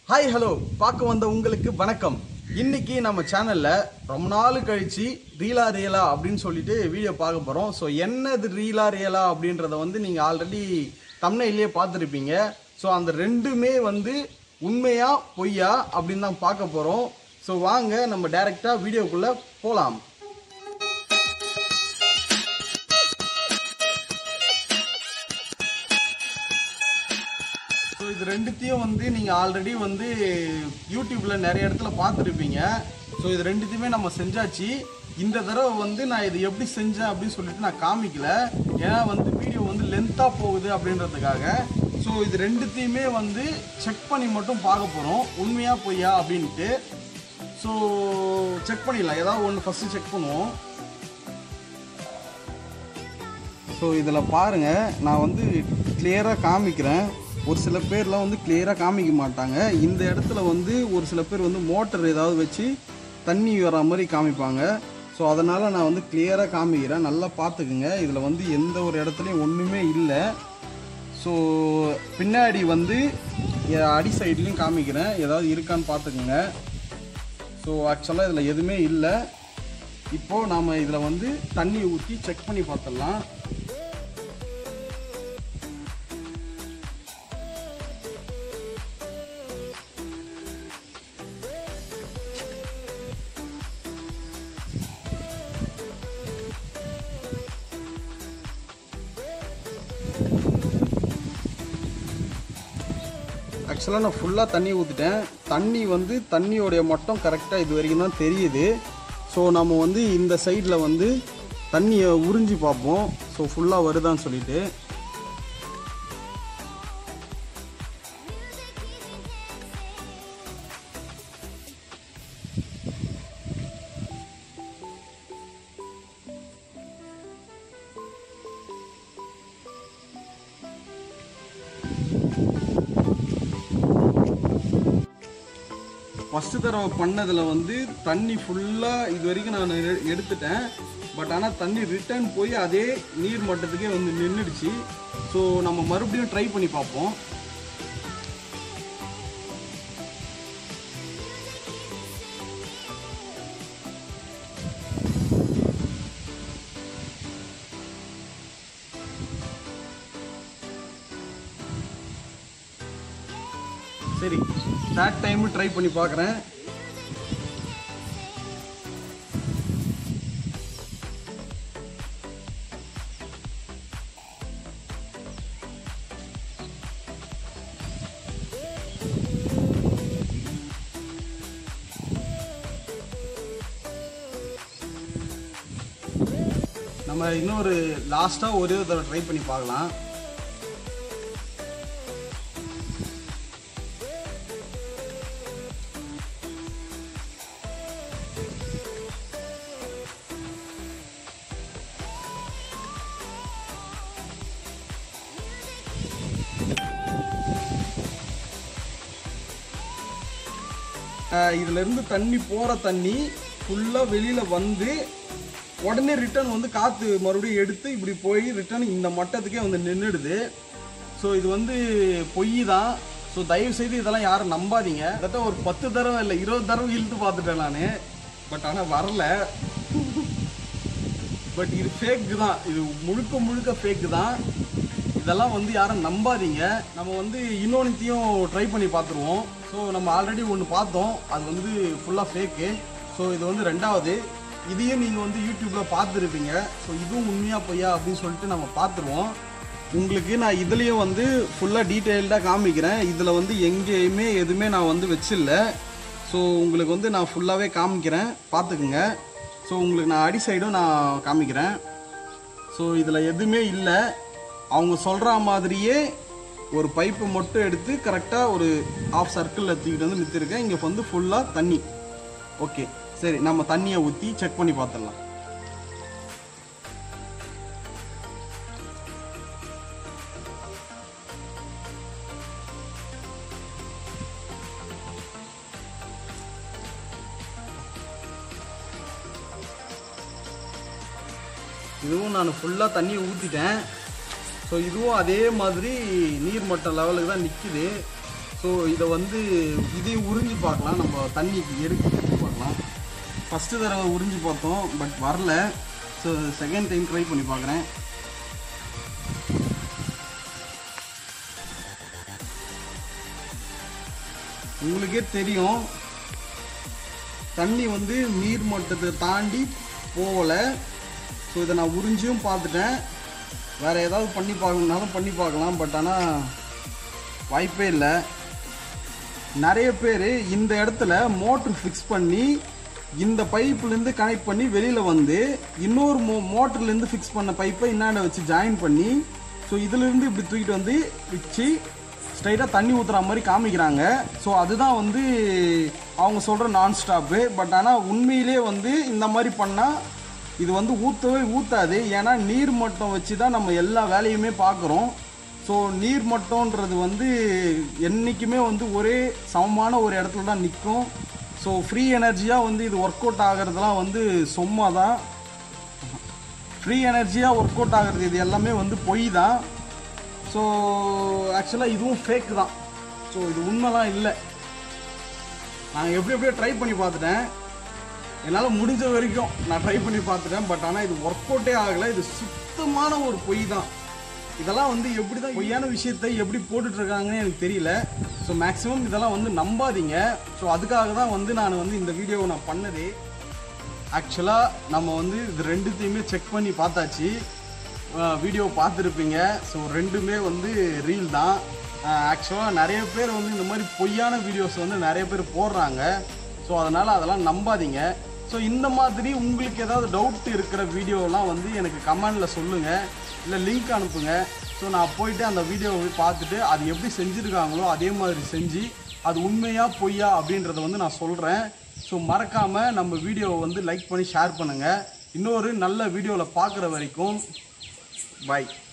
hi hello பார்க்க வந்த உங்களுக்கு வணக்கம் இன்னைக்கு நம்ம சேனல்ல ரொம்ப நாள் கழிச்சு ரீலா ரியலா அப்படின்னு சொல்லிட்டு வீடியோ பார்க்க போறோம் ஸோ என்னது ரீலா ரியலா அப்படின்றத வந்து நீங்க ஆல்ரெடி தமிழ்லேயே பார்த்துருப்பீங்க ஸோ அந்த ரெண்டுமே வந்து உண்மையா பொய்யா அப்படின்னு தான் பார்க்க போறோம் ஸோ வாங்க நம்ம டைரக்டா வீடியோக்குள்ள போலாம் ஸோ இது ரெண்டுத்தையும் வந்து நீங்கள் ஆல்ரெடி வந்து யூடியூப்பில் நிறைய இடத்துல பார்த்துருப்பீங்க ஸோ இது ரெண்டுத்தையுமே நம்ம செஞ்சாச்சு இந்த தடவை வந்து நான் இது எப்படி செஞ்சேன் அப்படின்னு சொல்லிட்டு நான் காமிக்கல ஏன்னா வந்து வீடியோ வந்து லென்த்தாக போகுது அப்படின்றதுக்காக ஸோ இது ரெண்டுத்தையுமே வந்து செக் பண்ணி மட்டும் பார்க்க போகிறோம் உண்மையா பொய்யா அப்படின்ட்டு ஸோ செக் பண்ணிடலாம் ஏதாவது ஒன்று ஃபஸ்ட்டு செக் பண்ணுவோம் ஸோ இதில் பாருங்கள் நான் வந்து கிளியராக காமிக்கிறேன் ஒரு சில பேர்லாம் வந்து கிளியராக காமிக்க மாட்டாங்க இந்த இடத்துல வந்து ஒரு சில பேர் வந்து மோட்டர் ஏதாவது வச்சு தண்ணி வர மாதிரி காமிப்பாங்க ஸோ அதனால் நான் வந்து கிளியராக காமிக்கிறேன் நல்லா பார்த்துக்குங்க இதில் வந்து எந்த ஒரு இடத்துலையும் ஒன்றுமே இல்லை ஸோ பின்னாடி வந்து எ- அடி சைட்லேயும் காமிக்கிறேன் ஏதாவது இருக்கான்னு பார்த்துக்குங்க ஸோ ஆக்சுவலாக இதில் எதுவுமே இல்லை இப்போது நாம் இதில் வந்து தண்ணி ஊற்றி செக் பண்ணி பார்த்துடலாம் ஆக்சுவலாக நான் ஃபுல்லாக தண்ணி ஊற்றிட்டேன் தண்ணி வந்து தண்ணியோடைய மட்டம் கரெக்டாக இது வரைக்கும் தான் தெரியுது ஸோ நம்ம வந்து இந்த சைடில் வந்து தண்ணியை உறிஞ்சி பார்ப்போம் ஸோ ஃபுல்லாக வருதான்னு சொல்லிட்டு ஃபஸ்ட்டு தடவை பண்ணதில் வந்து தண்ணி ஃபுல்லாக இது வரைக்கும் நான் எ- எடுத்துட்டேன் பட் ஆனால் தண்ணி ரிட்டர்ன் போய் அதே நீர் மட்டத்துக்கே வந்து நின்றுடுச்சு ஸோ நம்ம மறுபடியும் ட்ரை பண்ணி பார்ப்போம் சரி தேர்ட் டைம் ட்ரை பண்ணி பார்க்குறேன் நம்ம இன்னொரு லாஸ்ட்டாக ஒரே ஒரு தடவை ட்ரை பண்ணி பார்க்கலாம் ஆஹ் இதுல இருந்து தண்ணி போற தண்ணி ஃபுல்லா வெளியில வந்து உடனே ரிட்டர்ன் வந்து காத்து மறுபடியும் எடுத்து இப்படி போய் ரிட்டர்ன் இந்த மட்டத்துக்கே வந்து நின்றுடுது ஸோ இது வந்து பொய் தான் ஸோ தயவு செய்து இதெல்லாம் யாரும் நம்பாதீங்க கிட்டத்தட்ட ஒரு பத்து தடவை இல்லை இருபது தடவை இழுத்து பார்த்துட்டேன் நான் பட் ஆனால் வரல பட் இது ஃபேக் தான் இது முழுக்க முழுக்க ஃபேக் தான் இதெல்லாம் வந்து யாரும் நம்பாதீங்க நம்ம வந்து இன்னொன்னுத்தையும் ட்ரை பண்ணி பார்த்துருவோம் ஸோ நம்ம ஆல்ரெடி ஒன்று பார்த்தோம் அது வந்து ஃபுல்லாக ஃபேக்கு ஸோ இது வந்து ரெண்டாவது இதையும் நீங்கள் வந்து யூடியூப்பில் பார்த்துருப்பீங்க ஸோ இதுவும் உண்மையாக பொய்யா அப்படின்னு சொல்லிட்டு நம்ம பார்த்துருவோம் உங்களுக்கு நான் இதுலேயும் வந்து ஃபுல்லாக டீட்டெயில்டாக காமிக்கிறேன் இதில் வந்து எங்கேயுமே எதுவுமே நான் வந்து வச்சில்ல ஸோ உங்களுக்கு வந்து நான் ஃபுல்லாகவே காமிக்கிறேன் பார்த்துக்குங்க ஸோ உங்களுக்கு நான் அடி சைடும் நான் காமிக்கிறேன் ஸோ இதில் எதுவுமே இல்லை அவங்க சொல்கிற மாதிரியே ஒரு பைப்பை மட்டும் எடுத்து கரெக்டாக ஒரு ஆஃப் சர்க்கிளில் தூக்கிட்டு வந்து நிறுத்திருக்கேன் இங்கே வந்து ஃபுல்லாக தண்ணி ஓகே சரி நம்ம தண்ணியை ஊற்றி செக் பண்ணி பார்த்துடலாம் இதுவும் நான் ஃபுல்லாக தண்ணி ஊற்றிட்டேன் ஸோ இதுவும் அதே மாதிரி நீர் மட்ட லெவலுக்கு தான் நிற்கிது ஸோ இதை வந்து இதையும் உறிஞ்சி பார்க்கலாம் நம்ம தண்ணிக்கு எடுத்து எடுத்து பார்க்கலாம் ஃபஸ்ட்டு தடவை உறிஞ்சி பார்த்தோம் பட் வரல ஸோ செகண்ட் டைம் ட்ரை பண்ணி பார்க்குறேன் உங்களுக்கே தெரியும் தண்ணி வந்து நீர் மட்டத்தை தாண்டி போகலை ஸோ இதை நான் உறிஞ்சியும் பார்த்துட்டேன் வேறு ஏதாவது பண்ணி பார்க்கணுனாலும் பண்ணி பார்க்கலாம் பட் ஆனால் வாய்ப்பே இல்லை நிறைய பேர் இந்த இடத்துல மோட்ரு ஃபிக்ஸ் பண்ணி இந்த பைப்லேருந்து கனெக்ட் பண்ணி வெளியில் வந்து இன்னொரு மோ மோட்டர்லேருந்து ஃபிக்ஸ் பண்ண பைப்பை இன்னாண்ட வச்சு ஜாயின் பண்ணி ஸோ இதுலேருந்து இப்படி தூக்கிட்டு வந்து வச்சு ஸ்ட்ரைட்டாக தண்ணி ஊற்றுற மாதிரி காமிக்கிறாங்க ஸோ அதுதான் வந்து அவங்க சொல்கிற நான் ஸ்டாப்பு பட் ஆனால் உண்மையிலே வந்து இந்த மாதிரி பண்ணால் இது வந்து ஊற்றவே ஊற்றாது ஏன்னா நீர் மட்டம் வச்சு தான் நம்ம எல்லா வேலையுமே பார்க்குறோம் ஸோ நீர் மட்டம்ன்றது வந்து என்றைக்குமே வந்து ஒரே சமமான ஒரு இடத்துல தான் நிற்கும் ஸோ ஃப்ரீ எனர்ஜியாக வந்து இது ஒர்க் அவுட் ஆகிறதுலாம் வந்து சும்மா தான் ஃப்ரீ எனர்ஜியாக ஒர்க் அவுட் ஆகிறது இது எல்லாமே வந்து பொய் தான் ஸோ ஆக்சுவலாக இதுவும் ஃபேக் தான் ஸோ இது உண்மைலாம் இல்லை நான் எப்படி எப்படியோ ட்ரை பண்ணி பார்த்துட்டேன் என்னால் முடிஞ்ச வரைக்கும் நான் ட்ரை பண்ணி பார்த்துட்டேன் பட் ஆனால் இது ஒர்க் அவுட்டே ஆகலை இது சுத்தமான ஒரு பொய் தான் இதெல்லாம் வந்து எப்படி தான் பொய்யான விஷயத்தை எப்படி போட்டுட்டு இருக்காங்கன்னு எனக்கு தெரியல ஸோ மேக்ஸிமம் இதெல்லாம் வந்து நம்பாதீங்க ஸோ அதுக்காக தான் வந்து நான் வந்து இந்த வீடியோவை நான் பண்ணதே ஆக்சுவலாக நம்ம வந்து இது ரெண்டுத்தையுமே செக் பண்ணி பார்த்தாச்சு வீடியோ பார்த்துருப்பீங்க ஸோ ரெண்டுமே வந்து ரீல் தான் ஆக்சுவலாக நிறைய பேர் வந்து இந்த மாதிரி பொய்யான வீடியோஸ் வந்து நிறைய பேர் போடுறாங்க ஸோ அதனால் அதெல்லாம் நம்பாதீங்க ஸோ இந்த மாதிரி உங்களுக்கு ஏதாவது டவுட் இருக்கிற வீடியோலாம் வந்து எனக்கு கமெண்டில் சொல்லுங்கள் இல்லை லிங்க் அனுப்புங்க ஸோ நான் போயிட்டு அந்த வீடியோவை பார்த்துட்டு அது எப்படி செஞ்சுருக்காங்களோ அதே மாதிரி செஞ்சு அது உண்மையா பொய்யா அப்படின்றத வந்து நான் சொல்கிறேன் ஸோ மறக்காமல் நம்ம வீடியோவை வந்து லைக் பண்ணி ஷேர் பண்ணுங்கள் இன்னொரு நல்ல வீடியோவில் பார்க்குற வரைக்கும் பாய்